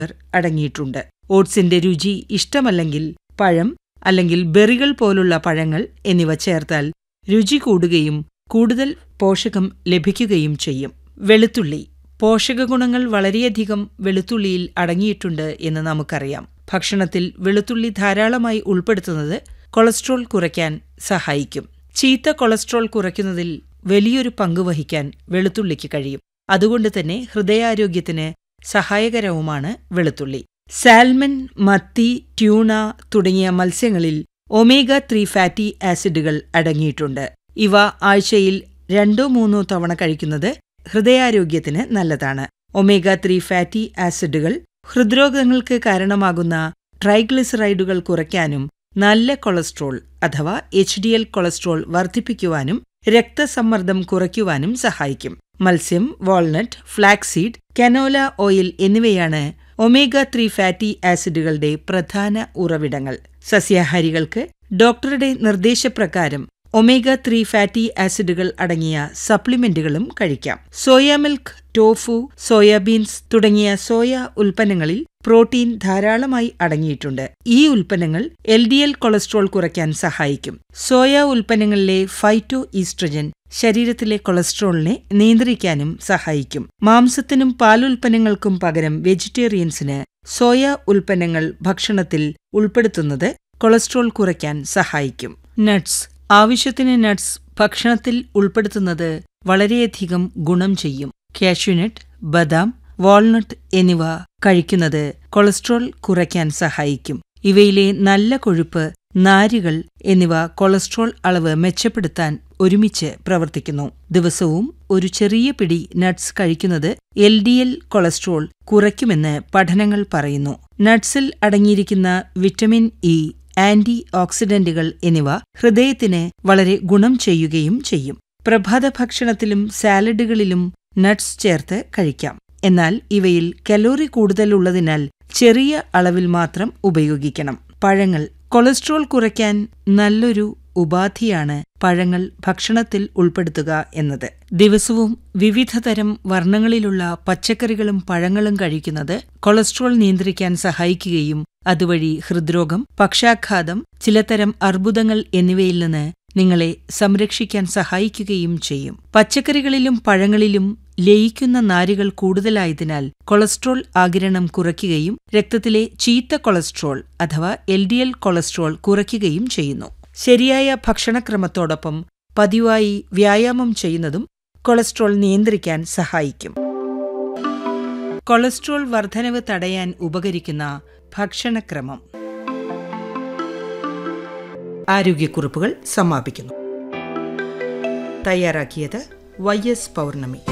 അടങ്ങിയിട്ടുണ്ട് ഓട്സിന്റെ രുചി ഇഷ്ടമല്ലെങ്കിൽ പഴം അല്ലെങ്കിൽ ബെറികൾ പോലുള്ള പഴങ്ങൾ എന്നിവ ചേർത്താൽ രുചി കൂടുകയും കൂടുതൽ പോഷകം ലഭിക്കുകയും ചെയ്യും വെളുത്തുള്ളി പോഷകഗുണങ്ങൾ വളരെയധികം വെളുത്തുള്ളിയിൽ അടങ്ങിയിട്ടുണ്ട് എന്ന് നമുക്കറിയാം ഭക്ഷണത്തിൽ വെളുത്തുള്ളി ധാരാളമായി ഉൾപ്പെടുത്തുന്നത് കൊളസ്ട്രോൾ കുറയ്ക്കാൻ സഹായിക്കും ചീത്ത കൊളസ്ട്രോൾ കുറയ്ക്കുന്നതിൽ വലിയൊരു പങ്ക് വഹിക്കാൻ വെളുത്തുള്ളിക്ക് കഴിയും അതുകൊണ്ട് തന്നെ ഹൃദയാരോഗ്യത്തിന് സഹായകരവുമാണ് വെളുത്തുള്ളി സാൽമൺ മത്തി ട്യൂണ തുടങ്ങിയ മത്സ്യങ്ങളിൽ ഒമേഗ ത്രീ ഫാറ്റി ആസിഡുകൾ അടങ്ങിയിട്ടുണ്ട് ഇവ ആഴ്ചയിൽ രണ്ടോ മൂന്നോ തവണ കഴിക്കുന്നത് ഹൃദയാരോഗ്യത്തിന് നല്ലതാണ് ഒമേഗ ത്രീ ഫാറ്റി ആസിഡുകൾ ഹൃദ്രോഗങ്ങൾക്ക് കാരണമാകുന്ന ട്രൈഗ്ലിസറൈഡുകൾ കുറയ്ക്കാനും നല്ല കൊളസ്ട്രോൾ അഥവാ എച്ച് ഡി എൽ കൊളസ്ട്രോൾ വർദ്ധിപ്പിക്കുവാനും രക്തസമ്മർദ്ദം കുറയ്ക്കുവാനും സഹായിക്കും മത്സ്യം വാൾനട്ട് ഫ്ലാക്സീഡ് കനോല ഓയിൽ എന്നിവയാണ് ഒമേഗ ത്രീ ഫാറ്റി ആസിഡുകളുടെ പ്രധാന ഉറവിടങ്ങൾ സസ്യാഹാരികൾക്ക് ഡോക്ടറുടെ നിർദ്ദേശപ്രകാരം ഒമേഗ ത്രീ ഫാറ്റി ആസിഡുകൾ അടങ്ങിയ സപ്ലിമെന്റുകളും കഴിക്കാം സോയ മിൽക്ക് ടോഫു സോയാബീൻസ് തുടങ്ങിയ സോയ ഉൽപ്പന്നങ്ങളിൽ പ്രോട്ടീൻ ധാരാളമായി അടങ്ങിയിട്ടുണ്ട് ഈ ഉൽപ്പന്നങ്ങൾ എൽ ഡി എൽ കൊളസ്ട്രോൾ കുറയ്ക്കാൻ സഹായിക്കും സോയ ഉൽപ്പന്നങ്ങളിലെ ഫൈറ്റോ ഈസ്ട്രജൻ ശരീരത്തിലെ കൊളസ്ട്രോളിനെ നിയന്ത്രിക്കാനും സഹായിക്കും മാംസത്തിനും പാലുൽപ്പന്നങ്ങൾക്കും പകരം വെജിറ്റേറിയൻസിന് സോയ ഉൽപ്പന്നങ്ങൾ ഭക്ഷണത്തിൽ ഉൾപ്പെടുത്തുന്നത് കൊളസ്ട്രോൾ കുറയ്ക്കാൻ സഹായിക്കും നട്ട്സ് ആവശ്യത്തിന് നട്ട്സ് ഭക്ഷണത്തിൽ ഉൾപ്പെടുത്തുന്നത് വളരെയധികം ഗുണം ചെയ്യും കാഷ്യൂനട്ട് ബദാം വാൾനട്ട് എന്നിവ കഴിക്കുന്നത് കൊളസ്ട്രോൾ കുറയ്ക്കാൻ സഹായിക്കും ഇവയിലെ നല്ല കൊഴുപ്പ് നാരുകൾ എന്നിവ കൊളസ്ട്രോൾ അളവ് മെച്ചപ്പെടുത്താൻ ഒരുമിച്ച് പ്രവർത്തിക്കുന്നു ദിവസവും ഒരു ചെറിയ പിടി നട്ട്സ് കഴിക്കുന്നത് എൽ ഡി എൽ കൊളസ്ട്രോൾ കുറയ്ക്കുമെന്ന് പഠനങ്ങൾ പറയുന്നു നട്ട്സിൽ അടങ്ങിയിരിക്കുന്ന വിറ്റമിൻ ഇ ആന്റി ഓക്സിഡന്റുകൾ എന്നിവ ഹൃദയത്തിന് വളരെ ഗുണം ചെയ്യുകയും ചെയ്യും പ്രഭാത ഭക്ഷണത്തിലും സാലഡുകളിലും നട്ട്സ് ചേർത്ത് കഴിക്കാം എന്നാൽ ഇവയിൽ കലോറി കൂടുതലുള്ളതിനാൽ ചെറിയ അളവിൽ മാത്രം ഉപയോഗിക്കണം പഴങ്ങൾ കൊളസ്ട്രോൾ കുറയ്ക്കാൻ നല്ലൊരു ഉപാധിയാണ് പഴങ്ങൾ ഭക്ഷണത്തിൽ ഉൾപ്പെടുത്തുക എന്നത് ദിവസവും വിവിധതരം വർണ്ണങ്ങളിലുള്ള പച്ചക്കറികളും പഴങ്ങളും കഴിക്കുന്നത് കൊളസ്ട്രോൾ നിയന്ത്രിക്കാൻ സഹായിക്കുകയും അതുവഴി ഹൃദ്രോഗം പക്ഷാഘാതം ചിലതരം അർബുദങ്ങൾ എന്നിവയിൽ നിന്ന് നിങ്ങളെ സംരക്ഷിക്കാൻ സഹായിക്കുകയും ചെയ്യും പച്ചക്കറികളിലും പഴങ്ങളിലും ലയിക്കുന്ന നാരുകൾ കൂടുതലായതിനാൽ കൊളസ്ട്രോൾ ആകിരണം കുറയ്ക്കുകയും രക്തത്തിലെ ചീത്ത കൊളസ്ട്രോൾ അഥവാ എൽ ഡി എൽ കൊളസ്ട്രോൾ കുറയ്ക്കുകയും ചെയ്യുന്നു ശരിയായ ഭക്ഷണക്രമത്തോടൊപ്പം പതിവായി വ്യായാമം ചെയ്യുന്നതും കൊളസ്ട്രോൾ നിയന്ത്രിക്കാൻ സഹായിക്കും കൊളസ്ട്രോൾ വർധനവ് തടയാൻ ഉപകരിക്കുന്ന ഭക്ഷണക്രമം ആരോഗ്യക്കുറിപ്പുകൾ സമാപിക്കുന്നു തയ്യാറാക്കിയത് Y S Pournami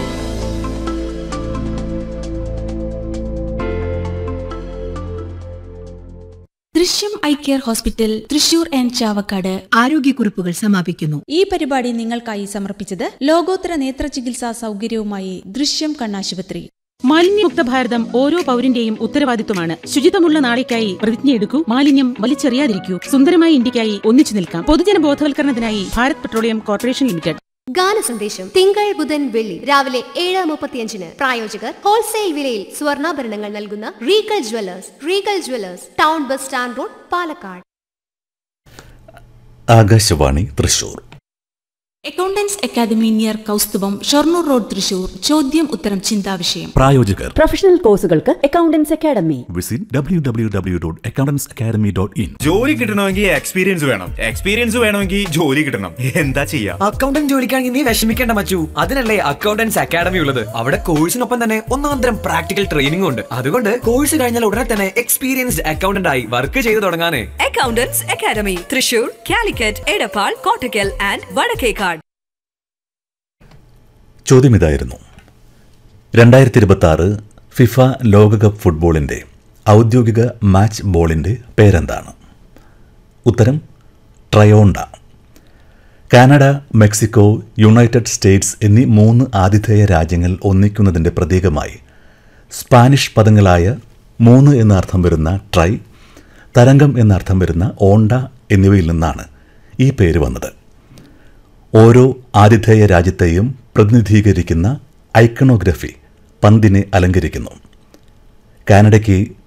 Drishyam eye care hospital Thrissur and Chavakkad ആരോഗ്യക്കുറിപ്പുകൾ സമാപിക്കുന്നു ഈ പരിപാടി നിങ്ങൾക്കായി സമർപ്പിച്ചത് ലോകോത്തര നേത്ര ചികിത്സാ സൗകര്യവുമായി ദൃശ്യം കണ്ണാശുപത്രി മാലിന്യമുക്ത ഭാരതം ഓരോ പൗരന്റെയും ഉത്തരവാദിത്വമാണ് ശുചിത്വമുള്ള നാളേക്കായി പ്രതിജ്ഞയെടുക്കൂ മാലിന്യം വലിച്ചെറിയാതിരിക്കൂ സുന്ദരമായ ഇന്ത്യക്കായി ഒന്നിച്ചു നിൽക്കാം പൊതുജന ബോധവൽക്കരണത്തിനായി ഭാരത് പെട്രോളിയം കോർപ്പറേഷൻ ലിമിറ്റഡ് ഗാന സന്ദേശം തിങ്കൾ ബുധൻ വെള്ളി രാവിലെ ഏഴ് മുപ്പത്തിയഞ്ചിന് പ്രായോജകർ ഹോൾസെയിൽ വിലയിൽ സ്വർണ്ണാഭരണങ്ങൾ നൽകുന്ന Regal Jewellers Regal Jewellers town bus stand road Palakkad Akashvani Thrissur Accountants Academy near Kausthubham Shoranur road Thrissur ചോദ്യം ഉത്തരം ചിന്താവിഷയം പ്രായോജകർ പ്രൊഫഷണൽ കോഴ്സുകൾക്ക് Accountants Academy visit W W W dot Accountants Academy dot in ജോലി കിട്ടണമെങ്കിൽ എക്സ്പീരിയൻസ് വേണം എക്സ്പീരിയൻസ് വേണമെങ്കിൽ ജോലി കിട്ടണം എന്താ ചെയ്യാ അക്കൗണ്ടന്റ് ജോലിക്കാണെങ്കിൽ നീ വിഷമിക്കേണ്ട മച്ചു അതിനല്ലേ അക്കൗണ്ടൻസ് അക്കാദമി ഉള്ളത് അവിടെ കോഴ്സിനൊപ്പം തന്നെ ഒന്നാം തരം പ്രാക്ടിക്കൽ ട്രെയിനിംഗ് ഉണ്ട് അതുകൊണ്ട് കോഴ്സ് കഴിഞ്ഞാൽ ഉടനെ തന്നെ എക്സ്പീരിയൻസ്ഡ് അക്കൗണ്ടന്റ് ആയി വർക്ക് ചെയ്തു തുടങ്ങാനേ Accountants Academy Thrissur Calicut Edappal Kottakkal and Vadakkekad ചോദ്യം ഇതായിരുന്നു രണ്ടായിരത്തി ഇരുപത്തി ആറ് ഫിഫ ലോകകപ്പ് ഫുട്ബോളിന്റെ ഔദ്യോഗിക മാച്ച് ബോളിന്റെ പേരെന്താണ് ഉത്തരം Trionda Canada Mexico United States എന്നീ മൂന്ന് ആതിഥേയ രാജ്യങ്ങൾ ഒന്നിക്കുന്നതിന്റെ പ്രതീകമായി സ്പാനിഷ് പദങ്ങളായ മൂന്ന് എന്ന അർത്ഥം വരുന്ന ട്രൈ തരംഗം എന്ന അർത്ഥം വരുന്ന ഓണ്ട എന്നിവയിൽ നിന്നാണ് ഈ പേര് വന്നത് ഓരോ ആതിഥേയ രാജ്യത്തെയും പ്രതിനിധീകരിക്കുന്ന ഐക്കണോഗ്രഫി പന്തിനെ അലങ്കരിക്കുന്നു കാനഡയ്ക്ക്